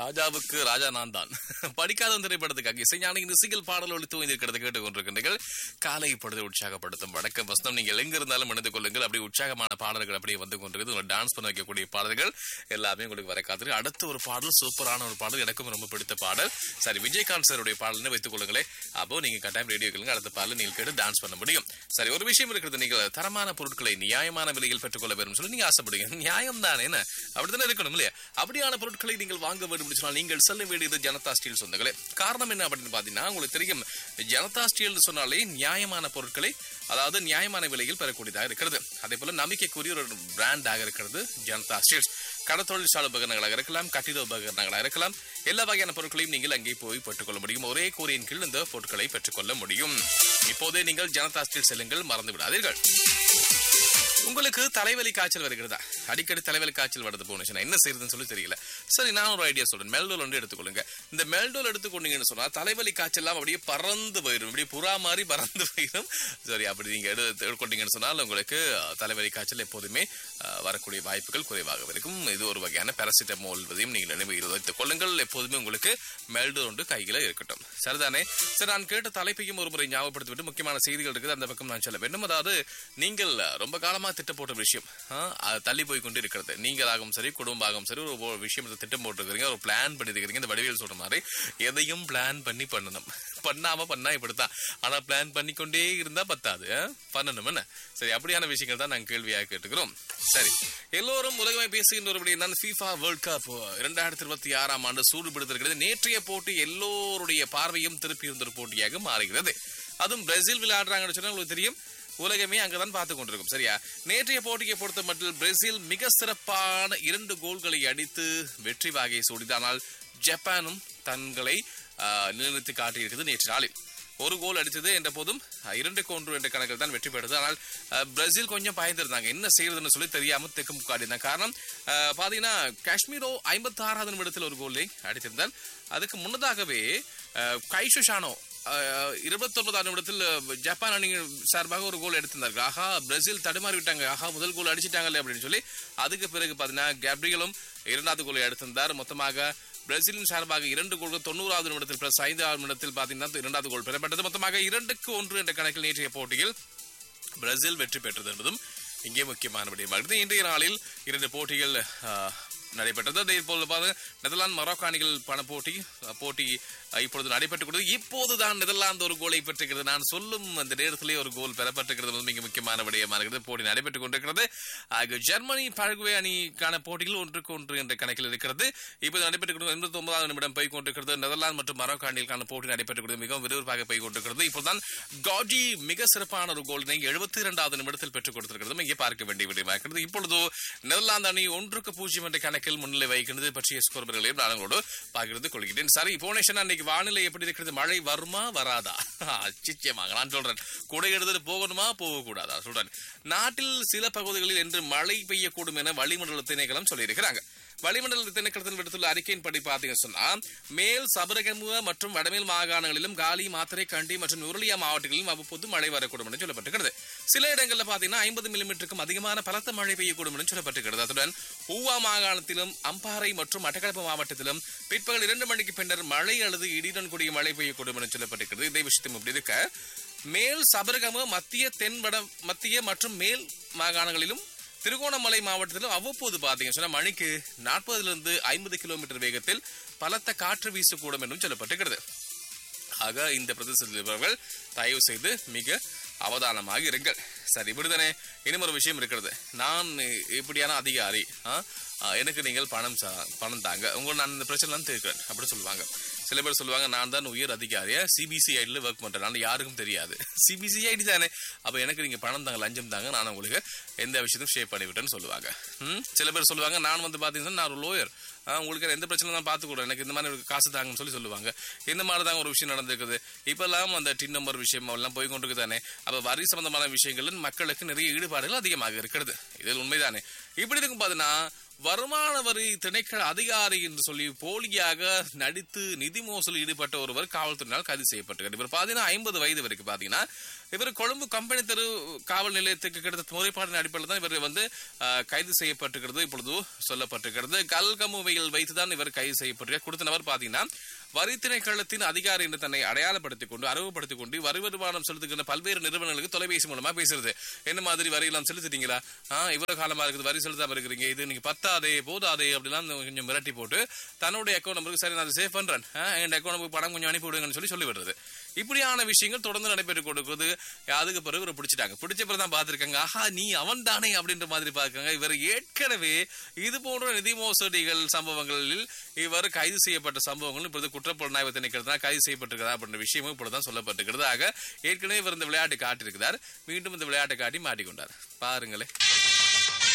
ராஜாவுக்கு ராஜா நான் தான் படிக்காத திரைப்படத்துக்காக இசைஞானி இசைகள் பாடல் ஒழித்து வைத்திருக்கிறத கேட்டுக் கொண்டிருக்கின்றீர்கள் காலை பொழுது உற்சாகப்படுத்தும் வணக்கம் வசனம் நீங்கள் எங்க இருந்தாலும் இணைந்து கொள்ளுங்கள் அப்படி உற்சாகமான பாடல்கள் அப்படியே வந்து கொண்டிருக்குது உங்களை டான்ஸ் பண்ண வைக்கக்கூடிய பாடல்கள் எல்லாமே உங்களுக்கு வர காத்திருக்கு அடுத்த ஒரு பாடல் சூப்பரான ஒரு பாடல் எனக்கும் ரொம்ப பிடித்த பாடல் சரி விஜயகாந்த் சாருடைய பாடல்னு வைத்துக் கொள்ளுங்களேன் அப்போ நீங்க கட்டாயம் ரேடியோ கேளுங்க அடுத்த பாடல் நீங்கள் கேட்டு டான்ஸ் பண்ண முடியும் சரி ஒரு விஷயம் இருக்கிறது நீங்கள் தரமான பொருட்களை நியாயமான விலையில் பெற்றுக்கொள்ள வேண்டும் சொல்லி நீங்க ஆசைப்படுங்க நியாயம் தானே என்ன அப்படித்தானே இருக்கணும் இல்லையா அப்படியான பொருட்களை நீங்கள் வாங்க வேண்டும் என்று சொன்னால் நீங்கள் செல்ல வேண்டியது ஜனதா ஸ்டீல் சொந்தங்களே காரணம் என்ன அப்படின்னு பாத்தீங்கன்னா உங்களுக்கு தெரியும் ஜனதா ஸ்டீல் சொன்னாலே நியாயமான பொருட்களை அதாவது நியாயமான விலையில் பெறக்கூடியதாக இருக்கிறது அதே போல நம்பிக்கைக்குரிய ஒரு பிராண்டாக இருக்கிறது ஜனதா ஸ்டீல்ஸ் கடத்தொழிற்சாலை உபகரணங்களாக இருக்கலாம் கட்டிட உபகரணங்களாக இருக்கலாம் எல்லா வகையான பொருட்களையும் நீங்கள் அங்கே போய் பெற்றுக்கொள்ள முடியும் ஒரே கூறியின் கீழ் இந்த பொருட்களை பெற்றுக்கொள்ள முடியும் இப்போதே நீங்கள் ஜனதா ஸ்டீல் செல்லுங்கள் மறந்து விடாதீர்கள் உங்களுக்கு தலைவலி காய்ச்சல் வருகிறதா அடிக்கடி தலைவலி காய்ச்சல் வருது போனுச்சுன்னா என்ன செய்யறதுன்னு சொல்லி தெரியல சரி நான் ஒரு ஐடியா சொல்றேன் மெல்டோல் வந்து எடுத்துக்கொள்ளுங்க இந்த மெல்டோல் எடுத்துக்கொண்டீங்கன்னு சொன்னா தலைவலி காய்ச்சல் எல்லாம் அப்படியே பறந்து போயிடும் இப்படி புறா மாதிரி பறந்து போயிடும் சரி அப்படி நீங்க எடுத்து எடுத்துக்கொண்டீங்கன்னு சொன்னால் உங்களுக்கு அஹ், தலைவலி காய்ச்சல் எப்போதுமே அஹ், வரக்கூடிய வாய்ப்புகள் குறைவாக இருக்கும் இது ஒரு வகையான பேராசிட்டமோல் என்பதையும் நீங்கள் நினைவில் வைத்துக் கொள்ளுங்கள் எப்போதுமே உங்களுக்கு மெல்டோல் ஒன்று கையில இருக்கட்டும் சரிதானே சரி நான் கேட்ட தலைப்பையும் ஒரு முறை ஞாபகப்படுத்திவிட்டு முக்கியமான செய்திகள் இருக்குது அந்த பக்கம் நான் சொல்ல வேண்டும் அதாவது நீங்கள் ரொம்ப காலமா திட்டம் போட்ட விஷயம் ஆ, அது தள்ளி போய் கொண்டு இருக்கிறது நீங்களாகவும் சரி குடும்பமாகவும் சரி ஒரு ஒரு விஷயம் எடுத்து திட்டம் போட்டுருக்கீங்க ஒரு பிளான் பண்ணிருக்கீங்க இந்த வடிவேல் சொல்ற மாதிரி எதையும் பிளான் பண்ணி பண்ணணும் பண்ணாம பண்ணா இப்படித்தான் ஆனா பிளான் பண்ணிக்கொண்டே இருந்தா பத்தாது ஆ? பண்ணணும் என்ன சரி அப்படியான விஷயங்கள் தான் நாங்கள் கேள்வியாக கேட்டுக்கிறோம் சரி எல்லோரும் உலகமே பேசுகின்ற ஒரு விடயம் தான் FIFA வேர்ல்ட் கப் இரண்டாயிரத்தி இருபத்தி ஆறாம் ஆண்டு சூடு பிடித்திருக்கிறது நேற்றைய போட்டி எல்லோருடைய பார்வையும் திருப்பி இருந்த ஒரு போட்டியாக மாறுகிறது அதுவும் பிரேசில் விளையாடுறாங்கன்னு சொன்னா உங்களுக்கு தெரியும் உலகமே அங்கதான் பார்த்து கொண்டிருக்கும் சரியா நேற்றைய போட்டியை பொறுத்த மட்டும் பிரேசில் மிக சிறப்பான இரண்டு கோல்களை அடித்து வெற்றி வாகையை சூடிதானால் ஜப்பானும் தங்களை ஆஹ், நிலைநிறுத்தி காட்டியிருக்கிறது நேற்று நாளில் ஒரு கோல் அடித்தது என்ற போதும் அஹ், இரண்டுக்கு ஒன்று என்ற கணக்கில் தான் வெற்றி பெற்றது ஆனால் அஹ், பிரேசில் கொஞ்சம் பயந்திருந்தாங்க என்ன செய்யறதுன்னு சொல்லி தெரியாம தெற்கு முக்காடினாங்க காரணம் அஹ், பாத்தீங்கன்னா காஷ்மீரோ ஐம்பத்தி ஆறாவது நிமிடத்தில் ஒரு கோலை அடித்திருந்தால் அதுக்கு முன்னதாகவே அஹ், கைஷு ஷானோ இருபத்தி ஒன்பதாம் நிமிடத்தில் அஹ், ஜப்பான் அணி சார்பாக ஒரு கோல் எடுத்திருந்தார்கள் ஆஹா பிரேசில் தடுமாறி விட்டாங்க ஆஹா முதல் கோல் அடிச்சிட்டாங்களே அப்படின்னு சொல்லி அதுக்கு பிறகு பாத்தீங்கன்னா கேப்ரியலும் இரண்டாவது கோலை எடுத்திருந்தார் மொத்தமாக பிரேசிலின் சார்பாக இரண்டு கோல்கள் தொண்ணூறாவது நிமிடத்தில் பிளஸ் ஐந்தாவது நிமிடத்தில் பாத்தீங்கன்னா இரண்டாவது கோல் பெறப்பட்டது மொத்தமாக இரண்டுக்கு ஒன்று என்ற கணக்கில் நேற்றைய போட்டியில் பிரேசில் வெற்றி பெற்றது என்பதும் இங்கே முக்கியமான விடயமாக இருக்குது இன்றைய நாளில் இரண்டு போட்டிகள் ஆஹ், நடைபெற்றது அதே போல பாருங்க நெதர்லாந்து மொரோக்கோ அணிகள் பண போட்டி அஹ், போட்டி அஹ், இப்பொழுது நடைபெற்றுக் கொண்டது இப்போதுதான் நெதர்லாந்து ஒரு கோலை பெற்றிருக்கிறது நான் சொல்லும் அந்த நேரத்திலே ஒரு கோல் பெறப்பட்டிருக்கிறது என்பது மிக முக்கியமான விடயமாக இருக்கிறது போட்டி நடைபெற்றுக் கொண்டிருக்கிறது ஆக ஜெர்மனி பழகுவே அணிக்கான போட்டிகள் ஒன்றுக்கு ஒன்று என்ற கணக்கில் இருக்கிறது இப்போது நடைபெற்றுக் கொண்டு எண்பத்தி ஒன்பதாவது நிமிடம் போய் கொண்டிருக்கிறது நெதர்லாந்து மற்றும் மொரோக்கோ அணிகளுக்கான போட்டி நடைபெற்றுக் கொண்டு மிகவும் விறுவிறுப்பாக போய் கொண்டிருக்கிறது இப்போதுதான் காஜி மிக சிறப்பான ஒரு கோலினை எழுபத்தி இரண்டாவது நிமிடத்தில் பெற்றுக் கொடுத்திருக்கிறது இங்கே பார்க்க வேண்டிய விடயமாக இருக்கிறது இப்பொழுது நெதர்லாந்து அணி ஒன்றுக்கு பூஜ்ஜியம் என்ற கணக்கில் முன்னிலை வகிக்கிறது பற்றிய ஸ்கோர்பர்களையும் நான் உங்களோடு பகிர்ந்து கொள்கிறேன் சரி போனேஷன் அன்னைக்கு வானிலை எப்படி இருக்கிறது மழை வருமா வராதா நிச்சயமாக நான் சொல்றேன் குடை எடுத்துட்டு போகணுமா போகக்கூடாதா சொல்றேன் நாட்டில் சில பகுதிகளில் இன்று மழை பெய்யக்கூடும் என வளிமண்டல திணைக்களம் சொல்லியிருக்கிறாங்க வளிமண்டல திணைக்களத்தின் விடுத்துள்ள அறிக்கையின்படி பாத்தீங்கன்னு சொன்னா மேல் சபரகமுக மற்றும் வடமேல் மாகாணங்களிலும் காலி மாத்திரை கண்டி மற்றும் உருளியா மாவட்டங்களிலும் அவ்வப்போது மழை வரக்கூடும் என்று சொல்லப்பட்டிருக்கிறது சில இடங்கள்ல பாத்தீங்கன்னா ஐம்பது மில்லிமீட்டருக்கும் அதிகமான பலத்த மழை பெய்யக்கூடும் என்று சொல்லப்பட்டிருக்கிறது அத்துடன் ஊவா மாகாணத்திலும் அம்பாறை மற்றும் மட்டக்களப்பு மாவட்டத்திலும் பிற்பகல் இரண்டு மணிக்கு பின்னர் மழை அல்லது இடியுடன் கூடிய மழை பெய்யக்கூடும் என்று சொல்லப்பட்டிருக்கிறது இதே விஷயத்தையும் இப்படி இருக்க மேல் சபரகம மத்திய தென் வட மத்திய மற்றும் மேல் மாகாணங்களிலும் திருகோணமலை மாவட்டத்திலும் அவ்வப்போது பாத்தீங்க சொன்னா மணிக்கு நாற்பதுல இருந்து ஐம்பது கிலோமீட்டர் வேகத்தில் பலத்த காற்று வீசக்கூடும் என்றும் சொல்லப்பட்டிருக்கிறது ஆக இந்த பிரதேசத்தில் இருப்பவர்கள் தயவு செய்து மிக அவதானமாக இருங்கள் சரி இப்படிதானே இன்னும் ஒரு விஷயம் இருக்கிறது நான் இப்படியான அதிகாரி ஆ? ஆ, எனக்கு நீங்கள் பணம் சா- பணம் தாங்க உங்களை நான் இந்த பிரச்சனை தீர்க்கிறேன் அப்படி சொல்லுவாங்க சில பேர் சொல்லுவாங்க நான் தான் உயர் அதிகாரியா சிபிசிஐடில ஒர்க் பண்றேன் நான் யாருக்கும் தெரியாது சிபிசிஐடி தானே அப்ப எனக்கு நீங்க பணம் தாங்க லஞ்சம் தாங்க நான் உங்களுக்கு எந்த விஷயத்தையும் ஷேர் பண்ணி விட்டேன்னு சொல்லுவாங்க ம்? சில பேர் சொல்லுவாங்க நான் வந்து பாத்தீங்கன்னா நான் ஒரு லோயர் உங்களுக்கு எந்த பிரச்சனை தான் பார்த்துக்கூட எனக்கு இந்த மாதிரி ஒரு காசு தாங்கன்னு சொல்லி சொல்லுவாங்க இந்த மாதிரி தான் ஒரு விஷயம் நடந்திருக்குது இப்பெல்லாம் அந்த டின் நம்பர் விஷயம் எல்லாம் போய் கொண்டு தானே அப்ப வரி சம்பந்தமான விஷயங்கள் மக்களுக்கு நிறைய ஈடுபாடுகள் அதிகமாக இருக்கிறது இது உண்மைதானே இப்படி இருக்கும் பாத்தீங்கன்னா வருமான வரி திணைக்கள அதிகாரி என்று சொல்லி போலியாக நடித்து நிதி மோசடியில் ஈடுபட்ட ஒருவர் காவல்துறையினால் கைது செய்யப்பட்டிருக்கிறார் இவர் பாத்தீங்கன்னா ஐம்பது வயது வரைக்கும் பாத்தீங்கன்னா இவர் கொழும்பு கம்பெனி தெரு காவல் நிலையத்துக்கு கிட்டத்தட்ட முறைப்பாடின் அடிப்படையில் தான் இவர் வந்து அஹ், கைது செய்யப்பட்டிருக்கிறது இப்பொழுது சொல்லப்பட்டிருக்கிறது கல்கமுவையில் வைத்துதான் இவர் கைது செய்யப்பட்டிருக்கிறார் கொடுத்த நபர் பாத்தீங்கன்னா வரி திணைக்களத்தின் அதிகாரி என்று தன்னை அடையாளப்படுத்திக் கொண்டு அறிவுப்படுத்திக் கொண்டு வரி வருமானம் செலுத்துகின்ற பல்வேறு நிறுவனங்களுக்கு தொலைபேசி மூலமா பேசுறது என்ன மாதிரி வரி எல்லாம் செலுத்திட்டீங்களா ஆ இவ்வளவு காலமா இருக்குது வரி செலுத்தாம இருக்கிறீங்க இது நீங்க பத்தாதே போதாதே அப்படிலாம் கொஞ்சம் மிரட்டி போட்டு தன்னுடைய அக்கௌண்ட் நம்பருக்கு சரி நான் அதை சேவ் பண்றேன் ஆ, என் அக்கௌண்ட் நம்பருக்கு பணம் கொஞ்சம் அனுப்பி விடுங்கன்னு சொல்லி சொல்லி விடுறது இப்படியான விஷயங்கள் தொடர்ந்து நடைபெற்று கொடுக்குறது அதுக்கு பிறகு இவரை பிடிச்சிட்டாங்க பிடிச்ச பிறகு தான் பார்த்திருக்காங்க ஆஹா நீ அவன் தானே அப்படின்ற மாதிரி பார்க்காங்க இவர் ஏற்கனவே இது போன்ற நிதி மோசடிகள் சம்பவங்களில் இவர் கைது செய்யப்பட்ட சம்பவங்கள் இப்பொழுது குற்றப்புலனாய்வு திணைக்கிறது கைது செய்யப்பட்டிருக்கிறார் அப்படின்ற விஷயமும் இப்பொழுதுதான் சொல்லப்பட்டிருக்கிறது ஆக ஏற்கனவே இவர் இந்த விளையாட்டு காட்டியிருக்கிறார் மீண்டும் இந்த விளையாட்டை காட்டி மாட்டிக்கொண்டார் பாருங்களேன்